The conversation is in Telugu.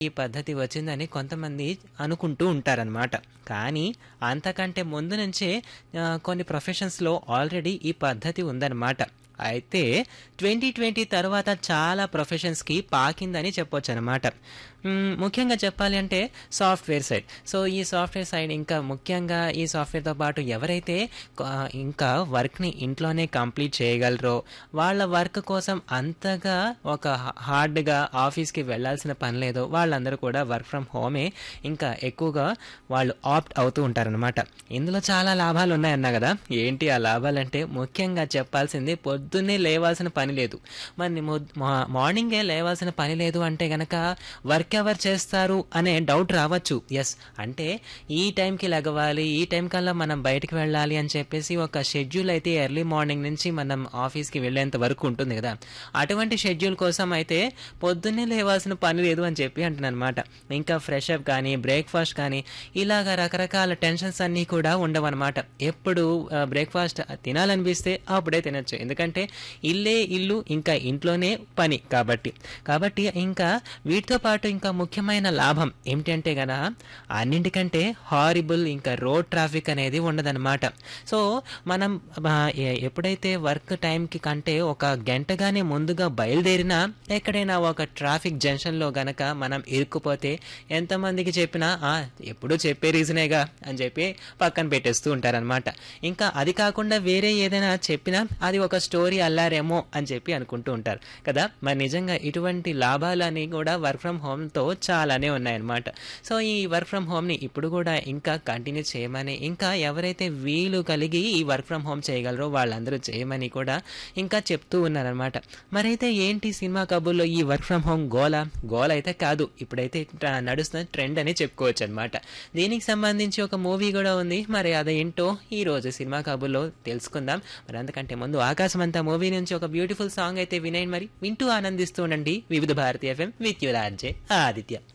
ఈ పద్ధతి వచ్చిందని కొంతమంది అనుకుంటూ ఉంటారనమాట కానీ అంతకంటే ముందు నుంచే ఆ, కొన్ని ప్రొఫెషన్స్లో ఆల్రెడీ ఈ పద్ధతి ఉందన్నమాట అయితే ట్వంటీ ట్వంటీ తర్వాత చాలా ప్రొఫెషన్స్కి పాకిందని చెప్పొచ్చు అనమాట ముఖ్యంగా చెప్పాలి అంటే సాఫ్ట్వేర్ సైడ్ సో ఈ సాఫ్ట్వేర్ సైడ్ ఇంకా ముఖ్యంగా ఈ సాఫ్ట్వేర్తో పాటు ఎవరైతే కొ- ఇంకా వర్క్ని ఇంట్లోనే కంప్లీట్ చేయగలరో వాళ్ళ వర్క్ కోసం అంతగా ఒక హార్డ్గా ఆఫీస్కి వెళ్ళాల్సిన పని లేదో వాళ్ళందరూ కూడా వర్క్ ఫ్రమ్ హోమే ఇంకా ఎక్కువగా వాళ్ళు ఆప్ట్ అవుతూ ఉంటారనమాట ఇందులో చాలా లాభాలు ఉన్నాయన్నా కదా ఏంటి ఆ లాభాలంటే ముఖ్యంగా చెప్పాల్సింది పొద్దున్నే లేవాల్సిన పని లేదు మరి మొ- మా- మార్నింగే లేవాల్సిన పని లేదు అంటే గనక వర్క్ ఎవరు చేస్తారు అనే డౌట్ రావచ్చు ఎస్ అంటే ఈ టైంకి లగవాలి ఈ టైం కల్లా మనం బయటికి వెళ్ళాలి అని చెప్పేసి ఒక షెడ్యూల్ అయితే ఎర్లీ మార్నింగ్ నుంచి మనం ఆఫీస్కి వెళ్ళేంత వరకు ఉంటుంది కదా అటువంటి షెడ్యూల్ కోసం అయితే పొద్దున్నే లేవాల్సిన పని లేదు అని చెప్పి అంటున్నాను అనమాట ఇంకా ఫ్రెష్ అప్ కానీ బ్రేక్ఫాస్ట్ కానీ ఇలాగ రకరకాల టెన్షన్స్ అన్నీ కూడా ఉండవన్నమాట ఎప్పుడు బ్రేక్ఫాస్ట్ తినాలనిపిస్తే అప్పుడే తినచ్చు ఎందుకంటే ఇల్లే ఇల్లు ఇంకా ఇంట్లోనే పని కాబట్టి కాబట్టి ఇంకా వీటితో పాటు ఇంకా ముఖ్యమైన లాభం ఏమిటంటే గన అన్నింటికంటే హారిబుల్ ఇంకా రోడ్ ట్రాఫిక్ అనేది ఉండదన్నమాట సో మనం ఆ, ఎ- ఎప్పుడైతే వర్క్ టైంకి కంటే ఒక గంటగానే ముందుగా బయలుదేరినా ఎక్కడైనా ఒక ట్రాఫిక్ జంక్షన్లో గనక మనం ఇరుక్కుపోతే ఎంతమందికి చెప్పినా "ఆ, ఎప్పుడూ చెప్పే రీజనేగా అని చెప్పి పక్కన పెట్టేస్తూ ఉంటారనమాట ఇంకా అది కాకుండా వేరే ఏదైనా చెప్పినా అది ఒక స్టోరీ అల్లారేమో అని చెప్పి అనుకుంటూ ఉంటారు కదా మరి నిజంగా ఇటువంటి లాభాలని కూడా వర్క్ ఫ్రమ్ హోమ్తో చాలానే ఉన్నాయన్నమాట సో ఈ వర్క్ ఫ్రమ్ హోమ్ని ఇప్పుడు కూడా ఇంకా కంటిన్యూ చేయమని ఇంకా ఎవరైతే వీలు కలిగి ఈ వర్క్ ఫ్రమ్ హోమ్ చేయగలరో వాళ్ళందరూ చేయమని కూడా ఇంకా చెప్తూ ఉన్నారనమాట మరైతే ఏంటి సినిమా కబుర్లో ఈ వర్క్ ఫ్రమ్ హోమ్ గోల గోల అయితే కాదు ఇప్పుడైతే ట్ర- నడుస్తున్న ట్రెండ్ అని చెప్పుకోవచ్చు అనమాట దీనికి సంబంధించి ఒక మూవీ కూడా ఉంది మరి అదేంటో ఈ రోజు సినిమా కబుర్లో తెలుసుకుందాం మరి అంతకంటే ముందు ఆకాశం అంతా మూవీ నుంచి ఒక బ్యూటిఫుల్ సాంగ్ అయితే వినేయండి మరి వింటూ ఆనందిస్తూ ఉండండి Vividh Bharati FM with your RJ Aditya